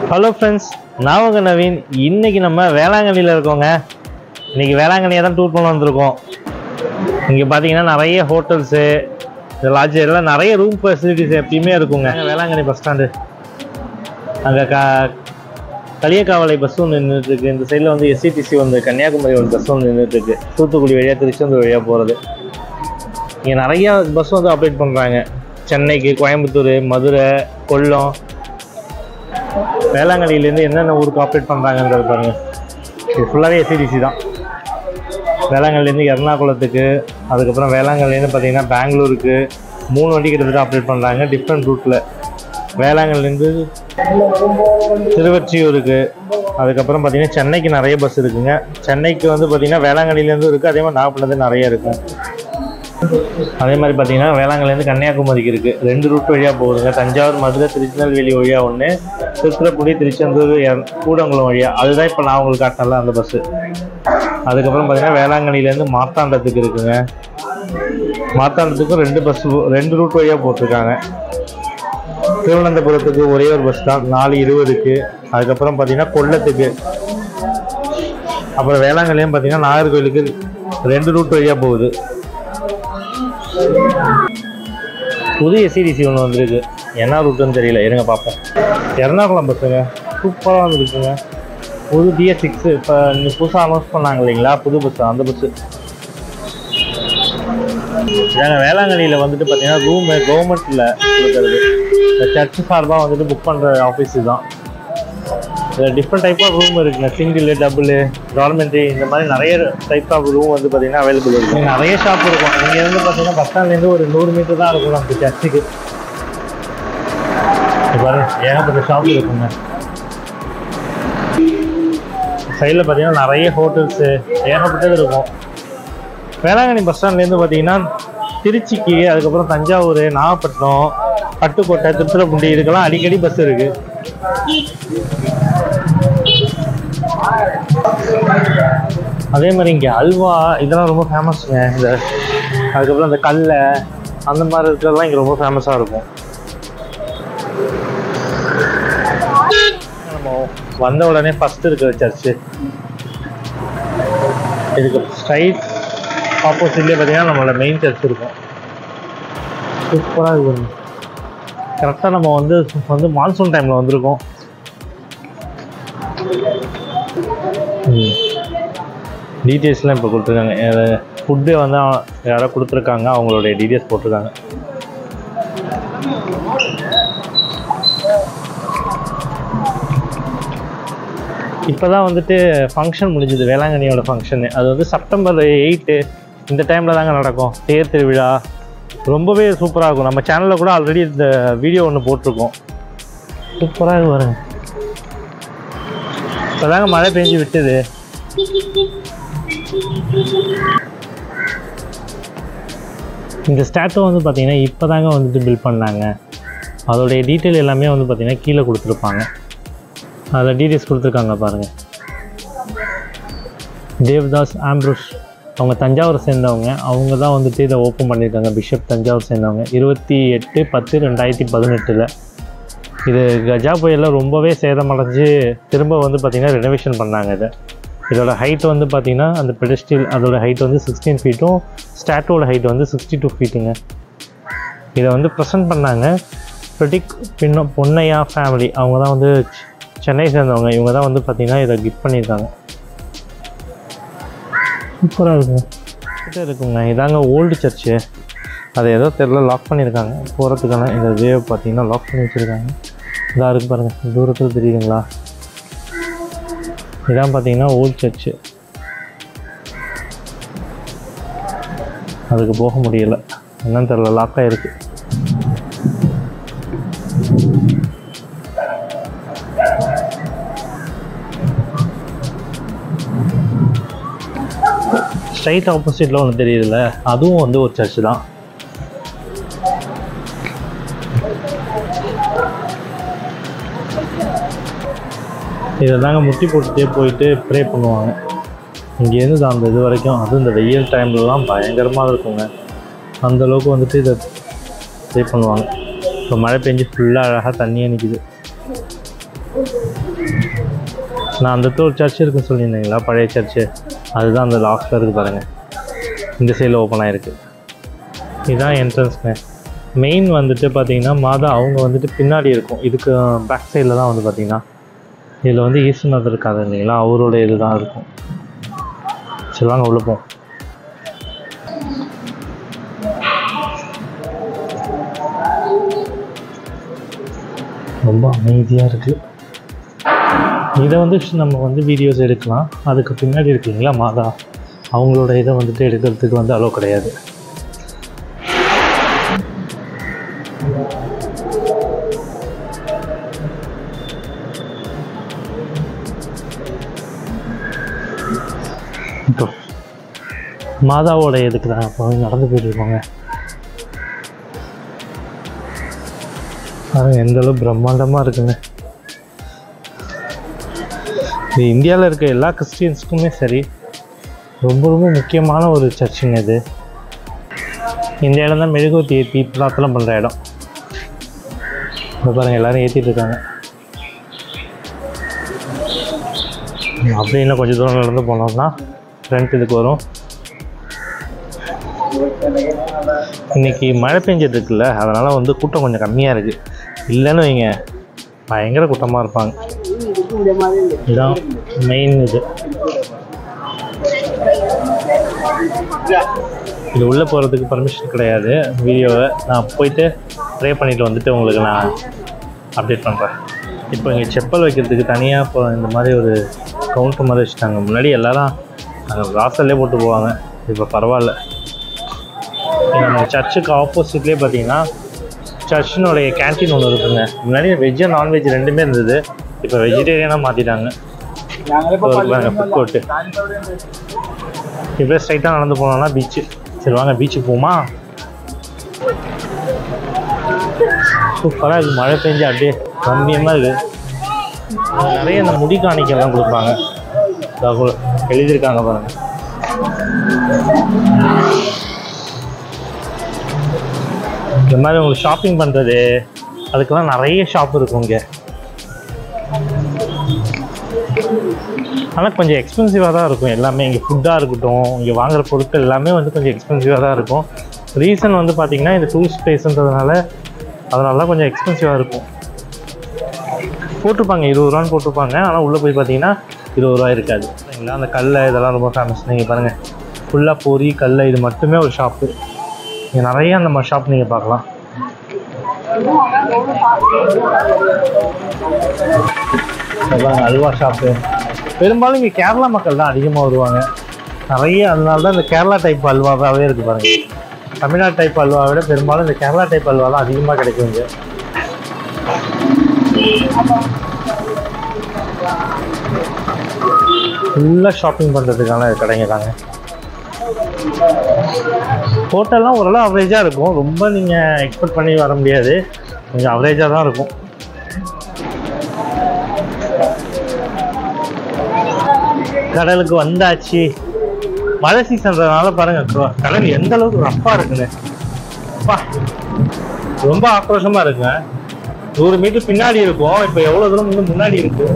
hello friends நான் உங்க நவீன் இன்னைக்கு நம்ம வேளாங்கண்ணியில் இருக்கோங்க இன்னைக்கு வேளாங்கண்ணியை தான் டூர் பண்ண வந்திருக்கோம் இங்கே பார்த்தீங்கன்னா நிறைய ஹோட்டல்ஸு லாட்ஜ் எல்லாம் நிறைய ரூம் ஃபெசிலிட்டிஸ் எப்பயுமே இருக்குங்க வேளாங்கண்ணி பஸ் ஸ்டாண்டு அங்கே கா களியக்காவலை பஸ் ஒன்று நின்றுட்டுருக்கு இந்த சைடில் வந்து எஸ்சிடிசி வந்து கன்னியாகுமரி ஒரு பஸ் ஒன்று நின்றுட்டுருக்கு தூத்துக்குடி வழியாக திருச்செந்தூர் வழியாக போகிறது இங்கே நிறைய பஸ் வந்து ஆப்ரேட் பண்ணுறாங்க சென்னைக்கு கோயம்புத்தூர் மதுரை கொல்லம் வேளாங்கண்ணிலேருந்து என்னென்ன ஊருக்கு ஆப்ரேட் பண்ணுறாங்கன்றது பாருங்க இது ஃபுல்லாகவே எஸ்சிடிசி தான் வேளாங்கண்ணிலேருந்து எர்ணாகுளத்துக்கு அதுக்கப்புறம் வேளாங்கண்ணிலேருந்து பார்த்தீங்கன்னா பெங்களூருக்கு மூணு வண்டி கிட்டத்தட்ட ஆப்ரேட் பண்ணுறாங்க டிஃப்ரெண்ட் ரூட்டில் வேளாங்கண்ணிலேருந்து திருவொற்றியூருக்கு அதுக்கப்புறம் பார்த்தீங்கன்னா சென்னைக்கு நிறைய பஸ் இருக்குங்க சென்னைக்கு வந்து பார்த்தீங்கன்னா வேளாங்கண்ணிலேருந்து இருக்குது அதே மாதிரி நாகப்பட்டினத்துலேருந்து நிறைய இருக்கும் அதே மாதிரி பார்த்தீங்கன்னா வேளாங்கண்ணிலேருந்து கன்னியாகுமரிக்கு இருக்குது ரெண்டு ரூட் வழியாக போகுதுங்க தஞ்சாவூர் மதுரை திருநெல்வேலி வழியாக ஒன்று திருத்துறைப்பூடி திருச்செந்தூர் எர்- கூடங்குளம் வழியாக அதுதான் இப்போ நான் உங்களுக்கு காட்டினல அந்த பஸ்ஸு அதுக்கப்புறம் பார்த்தீங்கன்னா வேளாங்கண்ணிலேருந்து மார்த்தாண்டத்துக்கு இருக்குங்க மார்த்தாண்டத்துக்கும் ரெண்டு பஸ் ரெண்டு ரூட் வழியாக போட்டிருக்காங்க திருவனந்தபுரத்துக்கு ஒரே ஒரு பஸ் தான் நாலு இருபதுக்கு அதுக்கப்புறம் பார்த்தீங்கன்னா கொல்லத்துக்கு அப்புறம் வேளாங்கண்ணிலையும் பார்த்தீங்கன்னா நாகர்கோவிலுக்கு ரெண்டு ரூட் வழியாக போகுது புது எஸ்சிடிசி ஒன்று வந்திருக்கு என்ன ரூட்டுன்னு தெரியல இருங்க பார்ப்போம் எர்ணாகுளம் பஸ்ஸுங்க சூப்பராக வந்துருக்குங்க புது டிஎஸ் சிக்ஸு இப்போ புதுசாக அனௌன்ஸ் பண்ணாங்க இல்லைங்களா புது பஸ் அந்த பஸ்ஸு நாங்கள் வேளாங்கண்ணியில் வந்துட்டு பார்த்தீங்கன்னா ரூமு கவர்மெண்ட்டில் கொடுக்குறது இந்த சர்ச் சார்பாக வந்துட்டு புக் பண்ணுற ஆஃபீஸு தான் இதில் டிஃப்ரெண்ட் டைப் ஆஃப் ரூம் இருக்குங்க சிங்கிள் டபுள் கவர்மெண்ட்டு இந்த மாதிரி நிறைய டைப் ஆஃப் ரூம் வந்து பார்த்தீங்கன்னா அவைலபிள் இருக்கு இங்க நிறைய ஷாப் இருக்கும் இங்கே இருந்து பார்த்தீங்கன்னா பஸ் ஸ்டாண்ட்லேருந்து ஒரு நூறு மீட்டர் தான் இருக்கும் நமக்கு சர்ச்சுக்கு இங்க பாருங்க ஏகப்பட்ட ஷாப் இருக்குங்க சைடில் பார்த்தீங்கன்னா நிறைய ஹோட்டல்ஸு ஏகப்பட்டது இருக்கும் வேளாங்கண்ணி பஸ் ஸ்டாண்ட்லேருந்து பார்த்தீங்கன்னா திருச்சிக்கு அதுக்கப்புறம் தஞ்சாவூர் நாகப்பட்டினம் பட்டுக்கோட்டை திருத்துறைப்பூண்டி இதுக்கெல்லாம் அடிக்கடி பஸ் இருக்குது அதே மாதிரி இங்கே அல்வா இதெல்லாம் ரொம்ப ஃபேமஸ்ங்க இந்த அதுக்கப்புறம் இந்த கடலை அந்த மாதிரி இருக்கிறதெல்லாம் இங்கே ரொம்ப ஃபேமஸாக இருக்கும் நம்ம வந்த உடனே ஃபஸ்ட்டு இருக்கிற சர்ச்சு இதுக்கு ஸ்ட்ரைட் ஆப்போசிட்லேயே பார்த்தீங்கன்னா நம்மளோட மெயின் சர்ச் இருக்கும் சூப்பராக இருக்கும் கரெக்டாக நம்ம வந்து வந்து மான்சூன் டைமில் வந்திருக்கோம் டீட்டெயில்ஸ்லாம் இப்போ கொடுத்துருக்காங்க ஃபுட்டு வந்து அவ- யாரோ கொடுத்துருக்காங்க அவங்களுடைய டீட்டெயில்ஸ் போட்டிருக்காங்க இப்போ தான் வந்துட்டு ஃபங்க்ஷன் முடிஞ்சுது வேளாங்கண்ணியோட ஃபங்க்ஷனு அது வந்து செப்டம்பர் எயிட்டு இந்த டைமில் தாங்க நடக்கும் தேர் திருவிழா ரொம்பவே சூப்பராக இருக்கும் நம்ம சேனலில் கூட ஆல்ரெடி இந்த வீடியோ ஒன்று போட்டிருக்கோம் சூப்பராக இருக்கு பாருங்க இப்போ தாங்க மழை பெஞ்சு விட்டுது இந்த ஸ்டாட்டு வந்து பார்த்தீங்கன்னா இப்போ தாங்க வந்துட்டு பில்ட் பண்ணாங்க அதோடைய டீட்டெயில் எல்லாமே வந்து பார்த்தீங்கன்னா கீழே கொடுத்துருப்பாங்க அதில் டீட்டெயில்ஸ் கொடுத்துருக்காங்க பாருங்கள் தேவ்தாஸ் ஆம்ப்ரூஷ் அவங்க தஞ்சாவூரை சேர்ந்தவங்க அவங்க தான் வந்துட்டு இதை ஓப்பன் பண்ணியிருக்காங்க பிஷப் தஞ்சாவூர் சேர்ந்தவங்க இருபத்தி எட்டு பத்து ரெண்டாயிரத்தி பதினெட்டில் இது கஜா புயலில் ரொம்பவே சேதமடைஞ்சு திரும்ப வந்து பார்த்திங்கன்னா ரெனோவேஷன் பண்ணாங்க இதை இதோட ஹைட் வந்து பார்த்திங்கன்னா அந்த பெடஸ்டில் அதோட ஹைட் வந்து சிக்ஸ்டீன் ஃபீட்டும் ஸ்டாட்டோட ஹைட் வந்து சிக்ஸ்டி டூ ஃபீட்டுங்க இதை வந்து ப்ரெசென்ட் பண்ணாங்க ப்ரெடிக் பின்ன பொன்னையா ஃபேமிலி அவங்க தான் வந்து சென்னை சேர்ந்தவங்க இவங்க தான் வந்து பார்த்திங்கன்னா இதை கிஃப்ட் பண்ணியிருக்காங்க சூப்பராக இருக்குங்க கிட்ட இருக்குங்க இதாங்க ஓல்டு சர்ச்சு அது ஏதோ தெரில லாக் பண்ணியிருக்காங்க போகிறதுக்கான இந்த வேவ் பார்த்தீங்கன்னா லாக் பண்ணி வச்சுருக்காங்க இதாக இருக்கு பாருங்கள் தூரத்தில் தெரியுதுங்களா இதான் பார்த்தீங்கன்னா ஓல்டு சர்ச்சு அதுக்கு போக முடியல என்னன்னு தெரில லாக் ஆகிருக்கு ஸ்ட்ரைட் ஆப்போசிட்டில் ஒன்று தெரியுதுல்ல அதுவும் வந்து ஒரு சர்ச் தான் இதை தாங்க முட்டி போட்டுட்டே போயிட்டு ப்ரே பண்ணுவாங்க இங்கேருந்து அந்த இது வரைக்கும் அதுவும் இந்த வெயில் டைம்லலாம் பயங்கரமாக இருக்குங்க அந்த அளவுக்கு வந்துட்டு இதை ப்ரே பண்ணுவாங்க இப்போ மழை பெஞ்சு ஃபுல்லாக அழகாக தண்ணியாக நிற்கிது நான் அந்த இடத்துல ஒரு சர்ச் இருக்குன்னு சொல்லியிருந்தீங்களா பழைய சர்ச்சு அதுதான் அந்த லாஸ்ட்டில் இருக்குது பாருங்கள் இந்த சைடில் ஓப்பன் ஆகிருக்கு இதுதான் என்ட்ரன்ஸ்ங்க மெயின் வந்துட்டு பார்த்தீங்கன்னா மாதா அவங்க வந்துட்டு பின்னாடி இருக்கும் இதுக்கு பேக் சைடில் தான் வந்து பார்த்தீங்கன்னா இதில் வந்து ஈஸ்வரநாதர் இருக்காது இல்லைங்களா அவரோட இது தான் இருக்கும் சரி வாங்க உள்ள போம் ரொம்ப அமைதியாக இருக்குது இதை வந்து நம்ம வந்து வீடியோஸ் எடுக்கலாம் அதுக்கு பின்னாடி இருக்கு இல்லைங்களா மாதா அவங்களோட இதை வந்துட்டு எடுக்கிறதுக்கு வந்து அலோ கிடையாது இப்போ மாதாவோட இதுக்கு தான் இப்போ நடந்து போயிட்டு இருக்கோங்க பாருங்க எந்த அளவு பிரம்மாண்டமாக இருக்குங்க இது இந்தியாவில் இருக்க எல்லா கிறிஸ்டியன்ஸுக்குமே சரி ரொம்ப ரொம்ப முக்கியமான ஒரு சர்ச்சுங்க இது இந்த இடம் தான் மெழுகுவத்தி ஏற்றி பிரார்த்தனை பண்ணுற இடம் இப்போ பாருங்கள் எல்லாரும் ஏற்றிட்டு இருக்காங்க அப்படியே இன்னும் கொஞ்சம் தூரம் நடந்து போனோம்னா ஃப்ரண்ட் இதுக்கு வரும் இன்னைக்கு மழை பெஞ்சிட்டு இருக்குல்ல அதனால் வந்து கூட்டம் கொஞ்சம் கம்மியாக இருக்குது இல்லைன்னு வைங்க பயங்கர கூட்டமாக இருப்பாங்க இதுதான் மெயின் இது இது உள்ளே போகிறதுக்கு பர்மிஷன் கிடையாது வீடியோவை நான் போயிட்டு ப்ரே பண்ணிட்டு வந்துட்டு உங்களுக்கு நான் அப்டேட் பண்ணுறேன் இப்போ இங்கே செப்பல் வைக்கிறதுக்கு தனியாக இப்போ இந்த மாதிரி ஒரு கவுண்டர் மாதிரி வச்சுட்டாங்க முன்னாடி எல்லாரும் அங்கே வாசல்லே போட்டு போவாங்க இப்போ பரவாயில்ல இங்க நம்ம சர்ச்சுக்கு ஆப்போசிட்லேயே பார்த்தீங்கன்னா சர்ச்சினுடைய கேன்டீன் ஒன்று இருக்குங்க முன்னாடி வெஜ் நான்வெஜ் ரெண்டுமே இருந்தது இப்போ வெஜிடேரியனாக மாற்றிட்டாங்க ஃபுட் கோர்ட்டு இப்படியே ஸ்ட்ரைட்டாக நடந்து போனோம்னா பீச்சு சரி வாங்க பீச்சுக்கு போமா சூப்பராக இருக்குது மழை பெஞ்சு அப்படியே கம்மியமாக இருக்குது அங்க நிறைய இந்த முடி காணிக்கெல்லாம் கொடுப்பாங்க இதா கு- எழுதியிருக்காங்க பாருங்க இந்த மாதிரி உங்களுக்கு ஷாப்பிங் பண்ணுறது அதுக்கெல்லாம் நிறைய ஷாப் இருக்கும் இங்கே ஆனால் கொஞ்சம் எக்ஸ்பென்சிவாக தான் இருக்கும் எல்லாமே இங்கே ஃபுட்டாக இருக்கட்டும் இங்கே வாங்குற பொருட்கள் எல்லாமே வந்து கொஞ்சம் எக்ஸ்பென்சிவாக தான் இருக்கும் ரீசன் வந்து பார்த்தீங்கன்னா இந்த டூரிஸ்ட் பிளேஸ்ன்றதுனால அதனால தான் கொஞ்சம் எக்ஸ்பென்சிவாக இருக்கும் போட்டிருப்பாங்க இருபது ரூபான்னு போட்டிருப்பாங்க ஆனால் உள்ளே போய் பார்த்தீங்கன்னா இருபது ரூபா இருக்காது சரிங்களா அந்த கல்லை இதெல்லாம் ரொம்ப ஃபேமஸ் நீங்கள் பாருங்கள் ஃபுல்லாக பொரி கல்லை இது மட்டுமே ஒரு ஷாப்பு இங்கே நிறைய அந்த மாதிரி ஷாப் நீங்கள் பார்க்கலாம் இங்க பாருங்க அல்வா ஷாப்பு பெரும்பாலும் இங்கே கேரளா மக்கள் தான் அதிகமாக வருவாங்க நிறைய அதனால தான் இந்த கேரளா டைப் அல்வாவாகவே இருக்குது பாருங்க தமிழ்நாடு டைப் அல்வாவை விட பெரும்பாலும் இந்த கேரளா டைப் அல்வா தான் அதிகமாக கிடைக்கும் இங்கே ஃபுல்லாக ஷாப்பிங் பண்ணுறதுக்கான கடைங்க தாங்க ஹோட்டல்லாம் ஓரளவு அவரேஜாக இருக்கும் ரொம்ப நீங்கள் எக்ஸ்பெக்ட் பண்ணி வர முடியாது கொஞ்சம் அவரேஜாக தான் இருக்கும் கடலுக்கு வந்தாச்சு மழை சீசன்றதுனால பாருங்க க- கடல் எந்த அளவுக்கு ரஃப்பா இருக்குன்னு அப்பா, ரொம்ப ஆக்ரோஷமா இருக்குங்க நூறு மீட்டர் பின்னாடி இருக்கும் இப்போ எவ்வளவு தூரம் வந்து முன்னாடி இருக்கு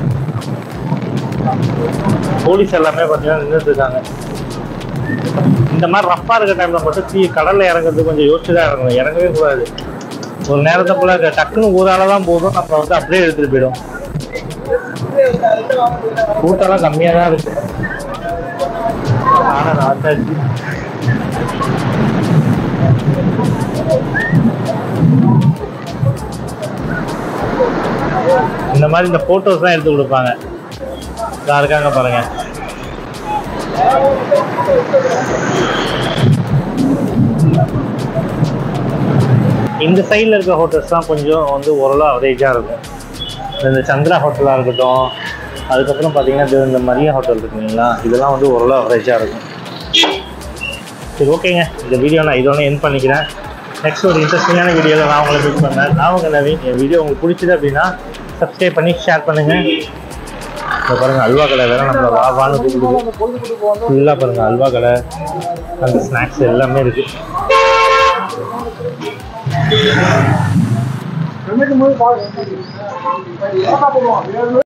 போலீஸ் எல்லாமே பார்த்தீங்கன்னா நின்றுட்டு இருக்காங்க இந்த மாதிரி ரஃப்பா இருக்க டைம்ல மட்டும் தீ கடல்ல இறங்குறது கொஞ்சம் யோசிச்சு தான் இறங்கணும் இறங்கவே கூடாது ஒரு நேரத்தை போல டக்குன்னு ஊரால தான் போதும் நம்ம வந்து அப்படியே எடுத்துட்டு போயிடும் கூட்டம்லாம் கம்மியா தான் இருக்கு ஆனா ராத்தாச்சு இந்த மாதிரி இந்த போட்டோஸ் தான் எடுத்து கொடுப்பாங்க இதா இருக்காங்க பாருங்க இந்த சைடில் இருக்க ஹோட்டல்ஸ் தான் கொஞ்சம் வந்து ஓரளவு அவரேஜாக இருக்கும் இந்த சந்திரா ஹோட்டலாக இருக்கட்டும் அதுக்கப்புறம் பார்த்தீங்கன்னா இது இந்த மரியா ஹோட்டல் இருக்குங்களா இதெல்லாம் வந்து ஓரளவு அவரேஜாக இருக்கும் சரி ஓகேங்க இந்த வீடியோ நான் இதோட என் பண்ணிக்கிறேன் நெக்ஸ்ட் ஒரு இன்ட்ரெஸ்டிங்கான வீடியோவில் நான் உங்களை மீட் பண்ணேன் நான் உங்கள் நவீன் என் வீடியோ உங்களுக்கு பிடிச்சது அப்படின்னா சப்ஸ்கிரைப் பண்ணி ஷேர் பண்ணுங்கள் இந்த பாருங்கள் அல்வா கடை வேற நம்மளை வா வான்னு கூப்பிடுது ஃபுல்லாக பாருங்கள் அல்வா கடை அந்த ஸ்நாக்ஸ் எல்லாமே இருக்குது போது